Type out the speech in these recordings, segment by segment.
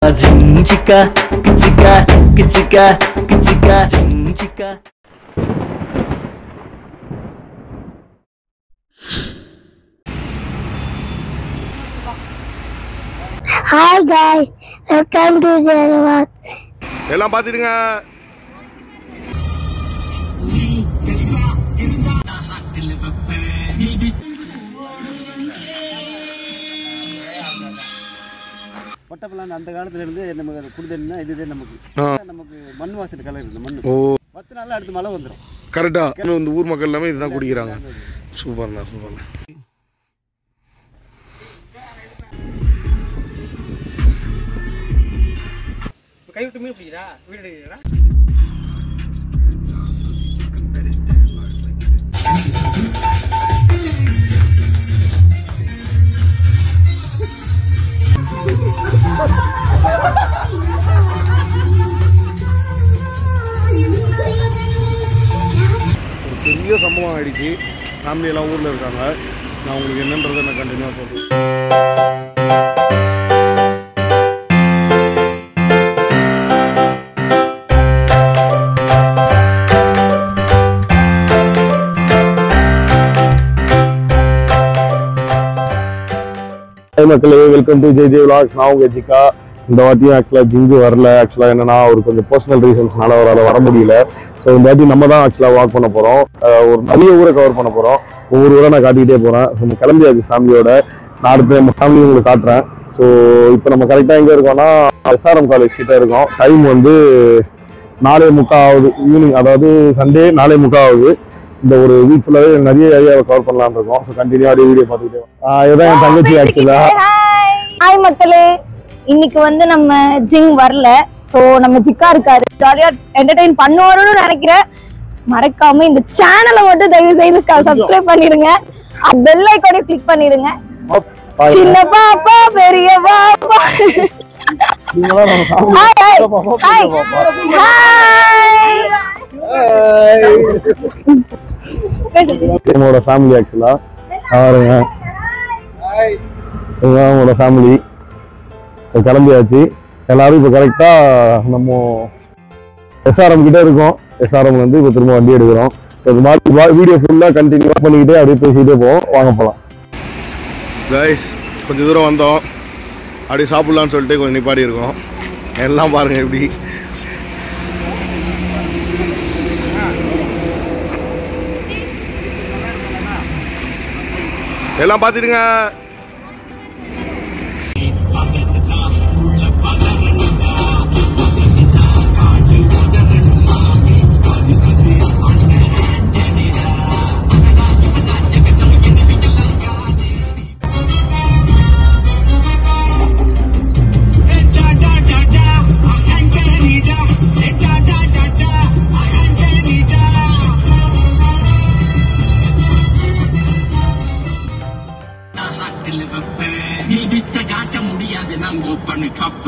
Zinchika, kichika, kichika, kichika, zinchika. Hi guys, welcome to Jalavat. எல்லாம் பார்த்துடுங்க பட்டப்பலான் அந்த காலத்துல இருந்து நமக்கு அது குடிதண்ணினா இதுதான் நமக்கு நமக்கு மண் வாசனை கலர் இந்த மண் ஓ பத்து நாள்ல அடுத்து மழை வந்துடும் கரெக்டா இந்த ஊர் மக்கள் எல்லாமே இதுதான் குடிக்கிறாங்க சூப்பர்ண்ணா சூப்பர்ண்ணா ஒரு பெரிய சம்பவம் ஆயிடுச்சு ஃபேமிலி எல்லாம் ஊரில் இருக்காங்க நான் உங்களுக்கு என்னன்றதை நான் கண்டினியூவாக சொல்கிறேன் மக்களே welcome to J J vlogs நான் உங்க ஜிகா இந்த வாட்டியும் ஆக்சுவலாக ஜிங்கு வரல ஆக்சுவலாக என்னன்னா ஒரு கொஞ்சம் பர்சனல் ரீசன்ஸ்னால அவரால் வர முடியல ஸோ இந்த வாட்டி நம்ம தான் ஆக்சுவலாக வாக் பண்ண போகிறோம் ஒரு நிறைய ஊரை கவர் பண்ண போகிறோம் ஒவ்வொரு ஊரை நான் காட்டிக்கிட்டே போகிறேன் நம்ம கிளம்பியாச்சு ஃபேமிலியோட நான் அடுத்து நம்ம ஃபேமிலி உங்களுக்கு காட்டுறேன் ஸோ இப்போ நம்ம கரெக்டாக எங்கே இருக்கோம்னா எஸ்ஆர்எம் காலேஜ் கிட்ட இருக்கோம் டைம் வந்து நாலே முக்கா ஆகுது ஈவினிங் அதாவது சண்டே நாலே முக்கா ஆகுது இந்த ஒரு வீக் ஃபுல்லாகவே நிறைய ஏரியாவை கவர் பண்ணலாம்னு இருக்கோம் ஸோ கண்டினியூ அப்படியே வீடியோ பார்த்துக்கிட்டே வரோம். இதுதான் என் தங்கச்சி ஆக்சுவலாக ஹாய் மக்களே இன்னைக்கு வந்து நம்ம ஜிங் வரல சோ நம்ம ஜிக்கா இருக்காரு ஜாலியா என்டர்டைன் பண்ணுவாருன்னு நினைக்கிறேன் மறக்காம இந்த சேனலை மட்டும் தயவு செய்து சப்ஸ்கிரைப் பண்ணிருங்க பெல் ஐக்கானே கிளிக் பண்ணிருங்க சின்ன பாப்பா பெரிய பாப்பா ஹாய் ஹாய் ஹாய் என்னோட ஃபேமிலி ஆக்சுவலா பாருங்க இதுதான் உங்களோட ஃபேமிலி கிளம்பியாச்சு எல்லாரும் இப்போ கரெக்டாக நம்ம எஸ்ஆர்எம் கிட்ட இருக்கோம் எஸ்ஆர்எம் வந்து இப்போ திரும்ப வண்டி எடுக்கிறோம் இது மாதிரி வீடியோ ஃபுல்லாக கண்டினியூ பண்ணிக்கிட்டே அப்படியே பேசிக்கிட்டே போவோம் வாங்க போகலாம் கைஸ் கொஞ்சம் தூரம் வந்தோம் அப்படியே சாப்பிட்லான்னு சொல்லிட்டு கொஞ்சம் நிப்பாடி இருக்கோம் எல்லாம் பாருங்க எப்படி எல்லாம் பார்த்துடுங்க நாட்டில் வெப்ப நீ வித்த காட்ட முடியாது நாங்க பண்ணு கப்ப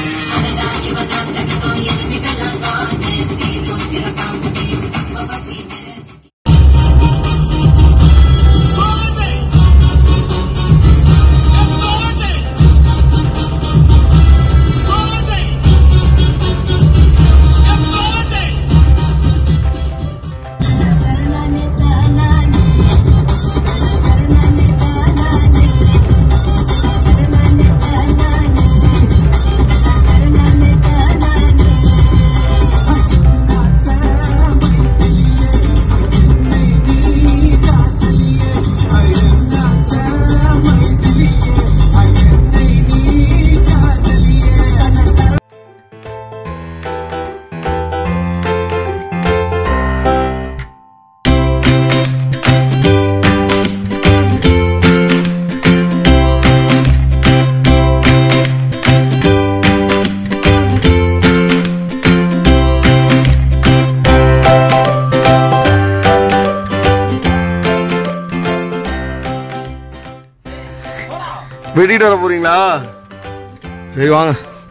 வெட்டிட்டு வர போறீங்களா சரி வாங்க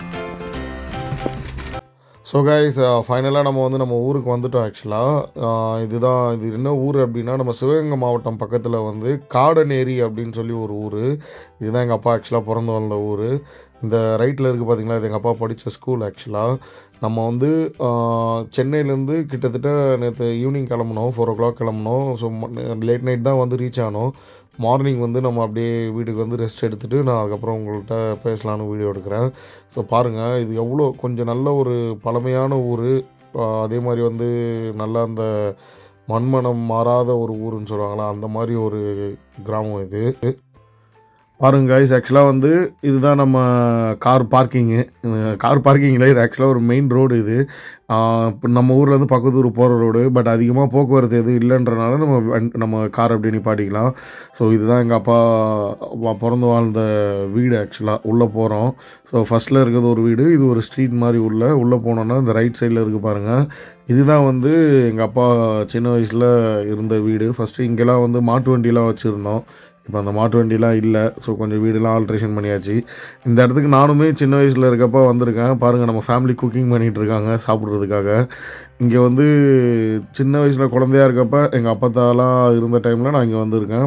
ஸோ கைஸ் ஃபைனலாக நம்ம வந்து நம்ம ஊருக்கு வந்துட்டோம் ஆக்சுவலாக இதுதான் இது என்ன ஊர் அப்படின்னா நம்ம சிவகங்கை மாவட்டம் பக்கத்தில் வந்து காடநேரி அப்படின்னு சொல்லி ஒரு ஊர் இதுதான் எங்கள் அப்பா ஆக்சுவலாக பிறந்து வந்த ஊர் இந்த ரைட்டில் இருக்குது பார்த்தீங்களா இது எங்கள் அப்பா படித்த ஸ்கூல் ஆக்சுவலாக நம்ம வந்து சென்னையிலேருந்து கிட்டத்தட்ட நேற்று ஈவினிங் கிளம்புனோம் ஃபோர் ஓ கிளாக் கிளம்புனோம் ஸோ லேட் நைட் தான் வந்து ரீச் ஆனோம் மார்னிங் வந்து நம்ம அப்படியே வீட்டுக்கு வந்து ரெஸ்ட் எடுத்துகிட்டு நான் அதுக்கப்புறம் உங்கள்கிட்ட பேசலான்னு வீடியோ எடுக்கிறேன் ஸோ பாருங்கள் இது எவ்வளோ கொஞ்சம் நல்ல ஒரு பழமையான ஊர் அதே மாதிரி வந்து நல்லா அந்த மண்மனம் மாறாத ஒரு ஊருன்னு சொல்லுவாங்களா அந்த மாதிரி ஒரு கிராமம் இது பாருங்க கைஸ் ஆக்சுவலாக வந்து இதுதான் நம்ம கார் பார்க்கிங்கு கார் பார்க்கிங்கில் இது ஆக்சுவலாக ஒரு மெயின் ரோடு இது இப்போ நம்ம ஊரில் இருந்து பக்கத்து ஊர் போகிற ரோடு பட் அதிகமாக போக்குவரத்து எதுவும் இல்லைன்றனால நம்ம வண்- நம்ம கார் அப்படி நிப்பாட்டிக்கலாம் ஸோ இதுதான் எங்கள் அப்பா வா- பிறந்து வாழ்ந்த வீடு ஆக்சுவலாக உள்ளே போகிறோம் ஸோ ஃபஸ்ட்டில் இருக்கிறது ஒரு வீடு இது ஒரு ஸ்ட்ரீட் மாதிரி உள்ள உள்ளே போனோன்னா இந்த ரைட் சைடில் இருக்குது பாருங்கள் இதுதான் வந்து எங்கள் அப்பா சின்ன வயசில் இருந்த வீடு ஃபஸ்ட்டு இங்கெல்லாம் வந்து மாட்டு வண்டிலாம் வச்சுருந்தோம் இப்போ அந்த மாட்டு வண்டிலாம் இல்லை ஸோ கொஞ்சம் வீடெல்லாம் ஆல்ட்ரேஷன் பண்ணியாச்சு இந்த இடத்துக்கு நானுமே சின்ன வயசில் இருக்கப்போ வந்திருக்கேன் பாருங்கள் நம்ம ஃபேமிலி குக்கிங் பண்ணிகிட்டு இருக்காங்க சாப்பிட்றதுக்காக இங்கே வந்து சின்ன வயசில் குழந்தையா இருக்கப்ப எங்கள் அப்பத்தாலாம் இருந்த டைமில் நான் இங்கே வந்திருக்கேன்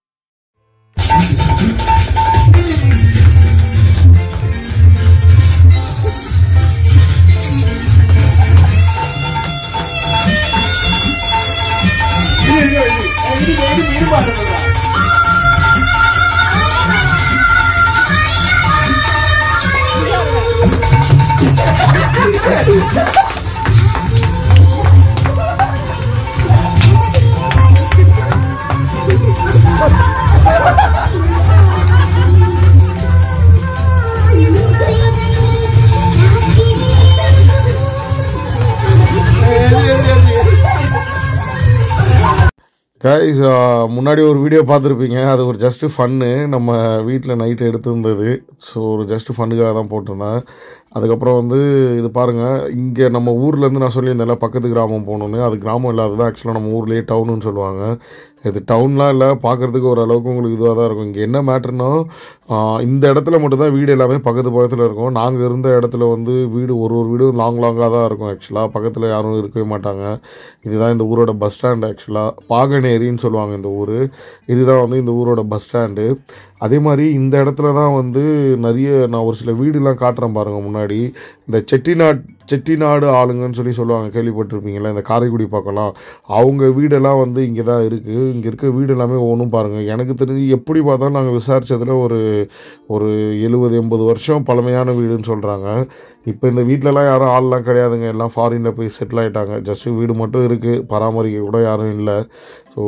கைஸ் முன்னாடி ஒரு வீடியோ பார்த்துருப்பீங்க அது ஒரு ஜஸ்ட்டு ஃபன்னு நம்ம வீட்டில் நைட்டு எடுத்திருந்தது ஸோ ஒரு ஜஸ்ட்டு ஃபன்னுக்காக தான் போட்டிருந்தேன் அதுக்கப்புறம் வந்து இது பாருங்கள் இங்கே நம்ம ஊர்லேருந்து நான் சொல்லியிருந்தேன்ல பக்கத்து கிராமம் போகணுன்னு அது கிராமம் இல்லை அதுதான் ஆக்சுவலாக நம்ம ஊர்லேயே டவுனுன்னு சொல்லுவாங்க இது டவுன்லாம் இல்லை பார்க்குறதுக்கு ஓரளவுக்கு உங்களுக்கு இதுவாக தான் இருக்கும் இங்கே என்ன மேட்ருனா இந்த இடத்துல மட்டும்தான் வீடு எல்லாமே பக்கத்து பக்கத்தில் இருக்கும் நாங்கள் இருந்த இடத்துல வந்து வீடு ஒரு ஒரு வீடும் லாங் லாங்காக தான் இருக்கும் ஆக்சுவலாக பக்கத்தில் யாரும் இருக்கவே மாட்டாங்க இதுதான் இந்த ஊரோட பஸ் ஸ்டாண்ட் ஆக்சுவலாக பாகனேரின்னு சொல்லுவாங்க இந்த ஊர் இதுதான் வந்து இந்த ஊரோட பஸ் ஸ்டாண்டு அதே மாதிரி இந்த இடத்துல தான் வந்து நிறைய நான் ஒரு சில வீடுலாம் காட்டுறேன் பாருங்கள் முன்னாடி இந்த செட்டிநாட் செட்டிநாடு ஆளுங்கன்னு சொல்லி சொல்லுவாங்க கேள்விப்பட்டிருப்பீங்களா இந்த காரைக்குடி பக்கம்லாம் அவங்க வீடெல்லாம் வந்து இங்கே தான் இருக்குது இங்கே இருக்க வீடு எல்லாமே ஒன்றும் பாருங்கள் எனக்கு தெரிஞ்சு எப்படி பார்த்தாலும் நாங்கள் விசாரிச்சதுல ஒரு ஒரு எழுபது எண்பது வருஷம் பழமையான வீடுன்னு சொல்கிறாங்க இப்போ இந்த வீட்டிலலாம் யாரும் ஆள்லாம் கிடையாதுங்க எல்லாம் ஃபாரினில் போய் செட்டில் ஆகிட்டாங்க ஜஸ்ட்டு வீடு மட்டும் இருக்குது பராமரிக்க கூட யாரும் இல்லை ஸோ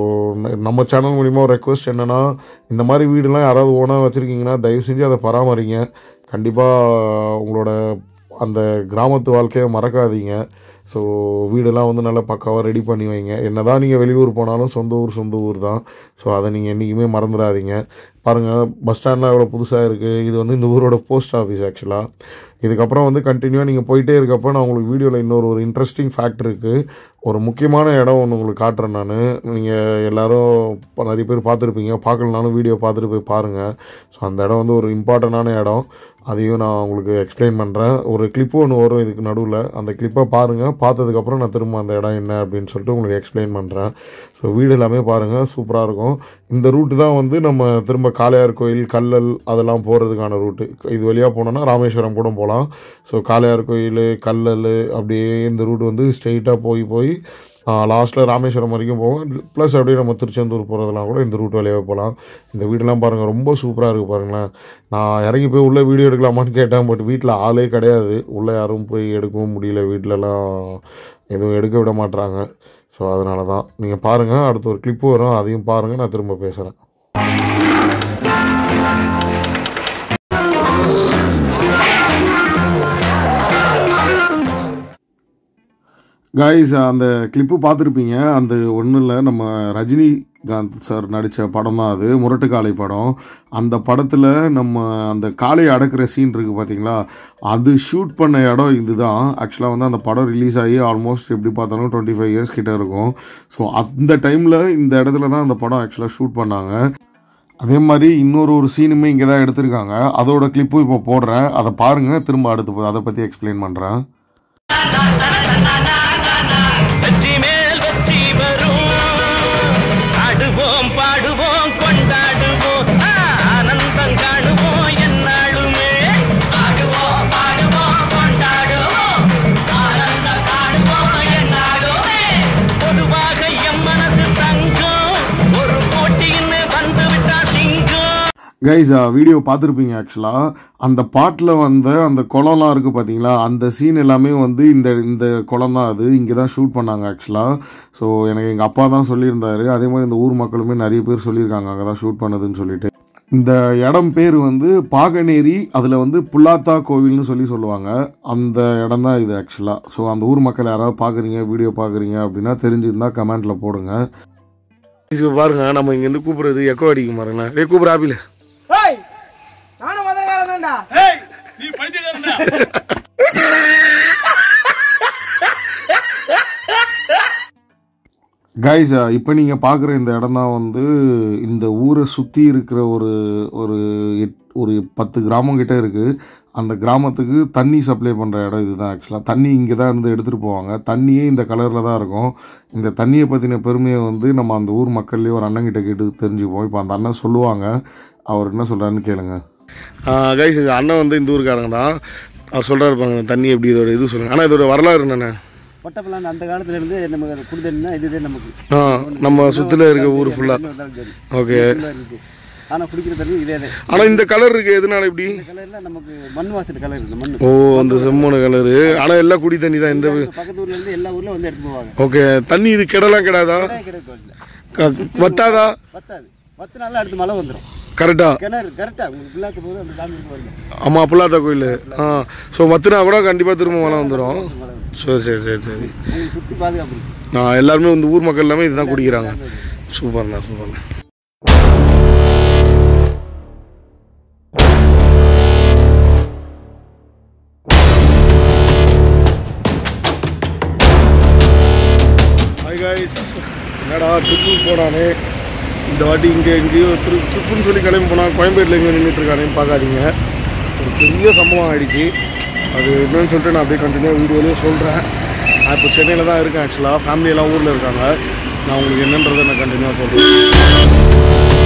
நம்ம சேனல் மூலிமா ஒரு ரெக்வஸ்ட் என்னென்னா இந்த மாதிரி வீடுலாம் யாராவது ஓனாக வச்சுருக்கீங்கன்னா தயவு செஞ்சு அதை பராமரிங்க கண்டிப்பாக உங்களோட அந்த கிராமத்து வாழ்க்கையை மறக்காதீங்க ஸோ வீடெல்லாம் வந்து நல்லா பக்காவாக ரெடி பண்ணி வைங்க என்ன தான் நீங்கள் வெளியூர் போனாலும் சொந்த ஊர் சொந்த ஊர் தான் ஸோ அதை நீங்கள் என்றைக்குமே மறந்துடாதீங்க பாருங்கள் பஸ் ஸ்டாண்ட்லாம் எவ்வளோ புதுசாக இருக்குது இது வந்து இந்த ஊரோட போஸ்ட் ஆஃபீஸ் ஆக்சுவலாக இதுக்கப்புறம் வந்து கண்டினியூவாக நீங்கள் போயிட்டே இருக்கப்போ நான் உங்களுக்கு வீடியோவில் இன்னொரு ஒரு இன்ட்ரெஸ்டிங் ஃபேக்ட் இருக்குது ஒரு முக்கியமான இடம் ஒன்று உங்களுக்கு காட்டுறேன் நான் நீங்கள் எல்லாரும் இப்போ நிறைய பேர் பார்த்துருப்பீங்க பார்க்கலனாலும் வீடியோ பார்த்துட்டு போய் பாருங்கள் ஸோ அந்த இடம் வந்து ஒரு இம்பார்ட்டண்டான இடம் அதையும் நான் உங்களுக்கு எக்ஸ்பிளைன் பண்ணுறேன் ஒரு கிளிப்பு ஒன்று வரும் இதுக்கு நடுவில் அந்த கிளிப்பை பாருங்கள் பார்த்ததுக்கப்புறம் நான் திரும்ப அந்த இடம் என்ன அப்படின்னு சொல்லிட்டு உங்களுக்கு எக்ஸ்பிளைன் பண்ணுறேன் ஸோ வீடு எல்லாமே பாருங்கள் சூப்பராக இருக்கும் இந்த ரூட்டு தான் வந்து நம்ம திரும்ப காளையார் கோயில் கல்லல் அதெல்லாம் போகிறதுக்கான ரூட்டு இது வழியாக போனோன்னா ராமேஸ்வரம் கூட போகலாம் ஸோ காளையார் கோயில் கல்லல் அப்படியே இந்த ரூட் வந்து ஸ்ட்ரெயிட்டாக போய் போய் லாஸ்ட்டில் ராமேஸ்வரம் வரைக்கும் போவோம் ப்ளஸ் அப்படியே நம்ம திருச்செந்தூர் போகிறதெல்லாம் கூட இந்த ரூட் வழியாக போகலாம் இந்த வீடெல்லாம் பாருங்கள் ரொம்ப சூப்பராக இருக்குது பாருங்களேன் நான் இறங்கி போய் உள்ளே வீடியோ எடுக்கலாமான்னு கேட்டேன் பட் வீட்டில் ஆளே கிடையாது உள்ளே யாரும் போய் எடுக்கவும் முடியல வீட்டிலலாம் எதுவும் எடுக்க விட மாட்றாங்க ஸோ அதனால தான் நீங்கள் பாருங்கள் அடுத்து ஒரு கிளிப்பு வரும் அதையும் பாருங்கள் நான் திரும்ப பேசுகிறேன் காய்ஸ் அந்த கிளிப்பு பார்த்துருப்பீங்க அந்த ஒன்றும் இல்லை நம்ம ரஜினிகாந்த் சார் நடித்த படம் தான் அது முரட்டு காளை படம் அந்த படத்தில் நம்ம அந்த காளையை அடக்கிற சீன் இருக்குது பார்த்தீங்களா அது ஷூட் பண்ண இடம் இதுதான் ஆக்சுவலாக வந்து அந்த படம் ரிலீஸ் ஆகி ஆல்மோஸ்ட் எப்படி பார்த்தாலும் டுவெண்ட்டி ஃபைவ் இயர்ஸ் கிட்ட இருக்கும் ஸோ அந்த டைமில் இந்த இடத்துல தான் அந்த படம் ஆக்சுவலாக ஷூட் பண்ணாங்க அதே மாதிரி இன்னொரு ஒரு சீனுமே இங்கே தான் எடுத்திருக்காங்க அதோட கிளிப்பும் இப்போ போடுறேன் அதை பாருங்கள் திரும்ப அடுத்து அதை பற்றி எக்ஸ்பிளைன் பண்ணுறேன் வெற்றி மேல் வெற்றி வரும் ஆடுவோம் பாடுவோம் கொண்டாடுவோம் ஆ, ஆனந்தம் காணுவோம் என்னாலுமே கைஸ் வீடியோ பார்த்துருப்பீங்க ஆக்சுவலாக அந்த பாட்டில் வந்த அந்த குளம்லாம் இருக்குது பார்த்தீங்களா அந்த சீன் எல்லாமே வந்து இந்த இந்த குளம் தான் அது இங்கே தான் ஷூட் பண்ணாங்க ஆக்சுவலாக ஸோ எனக்கு எங்கள் அப்பா தான் சொல்லியிருந்தாரு அதே மாதிரி இந்த ஊர் மக்களுமே நிறைய பேர் சொல்லியிருக்காங்க அங்கே தான் ஷூட் பண்ணதுன்னு சொல்லிட்டு இந்த இடம் பேர் வந்து பாகனேரி அதில் வந்து புல்லாத்தா கோவில்னு சொல்லி சொல்லுவாங்க அந்த இடம் தான் இது ஆக்சுவலாக ஸோ அந்த ஊர் மக்கள் யாராவது பார்க்குறீங்க வீடியோ பார்க்குறீங்க அப்படின்னா தெரிஞ்சிருந்தா கமெண்ட்டில் போடுங்க இப்போ பாருங்க நம்ம இங்கேருந்து கூப்பிடுறது எக்கோ அடிக்கும் பாருங்களேன் டே கூப்பிட ஆப்பில் கைஸ் இப்போ நீங்கள் பார்க்குற இந்த இடம் தான் வந்து இந்த ஊரை சுற்றி இருக்கிற ஒரு ஒரு எட் ஒரு பத்து கிராமம் கிட்ட இருக்குது அந்த கிராமத்துக்கு தண்ணி சப்ளை பண்ணுற இடம் இதுதான் ஆக்சுவலாக தண்ணி இங்கே தான் இருந்து எடுத்துகிட்டு போவாங்க தண்ணியே இந்த கலரில் தான் இருக்கும் இந்த தண்ணியை பற்றின பெருமையை வந்து நம்ம அந்த ஊர் மக்கள்லேயே ஒரு அண்ணங்கிட்ட கேட்டு தெரிஞ்சுப்போம் இப்போ அந்த அண்ணன் சொல்லுவாங்க அவர் என்ன சொல்கிறாருன்னு கேளுங்க கைஸ் இது அண்ணன் வந்து இந்த ஊருக்காரங்க தான் அவர் சொல்கிறாரு பாருங்க தண்ணி எப்படி இதோட இது சொல்லுங்கள் ஆனால் இதோட வரலாறு என்னென்ன பட்டப்பெல்லாம் அந்த காலத்துல இருந்து நமக்கு அது குடிதண்ணினா இதுதான் நமக்கு ஆ நம்ம சுற்றில இருக்க ஊர் ஃபுல்லாக என்ன வந்தாலும் சரி ஓகே ஃபுல்லாக இருக்கு ஆனால் குடிக்கிற தண்ணி இதே தான் ஆனால் இந்த கலர் இருக்கு எதனால இப்படி இந்த கலரில் நமக்கு மண் வாசல் கலர் இந்த மண் ஓ அந்த செம்மண கலரு ஆனால் எல்லாம் குடி தண்ணி தான் இந்த பக்கத்து ஊர்ல இருந்து எல்லா ஊர்ல வந்து எடுத்து போவாங்க ஓகே தண்ணி இது கெடலாம் கெடாதா கிடையாது கிடையாது க- வத்தாதா பத்தாது பத்து நாள்ல அடுத்து மழை வந்துடும் கரெக்டா கிணறு கரெக்டா உங்களுக்கு பிள்ளாத்து போது அந்த சாமி வருங்க ஆமாம் புல்லாத்தா கோயில் ஆ ஸோ மத்துனா கூட கண்டிப்பாக திரும்ப மழை வந்துடும் சரி சரி சரி சரி உங்களுக்கு சுற்றி பாதுகாப்பு இருக்கு நான் எல்லாருமே இந்த ஊர் மக்கள் எல்லாமே இதுதான் குடிக்கிறாங்க சூப்பர்ண்ணா சூப்பர்ண்ணா ஹாய் காய்ஸ் என்னடா ட்ரிப்பு போனானே இந்த வாட்டி இங்கே எங்கேயோ ட்ரி ட்ரிப்புன்னு சொல்லி கிளம்பி போனால் கோயம்பேட்டில் எங்கே நின்றுட்டு இருக்கானேன்னு பார்க்காதீங்க ஒரு பெரிய சம்பவம் ஆயிடுச்சு அது என்னன்னு சொல்லிட்டு நான் அப்படியே கண்டினியூ வீடியோலேயே சொல்கிறேன் நான் இப்போ சென்னையில் தான் இருக்கேன் ஆக்சுவலாக ஃபேமிலியெல்லாம் ஊரில் இருக்காங்க நான் உங்களுக்கு என்னன்றதை நான் கண்டினியூவாக சொல்கிறேன்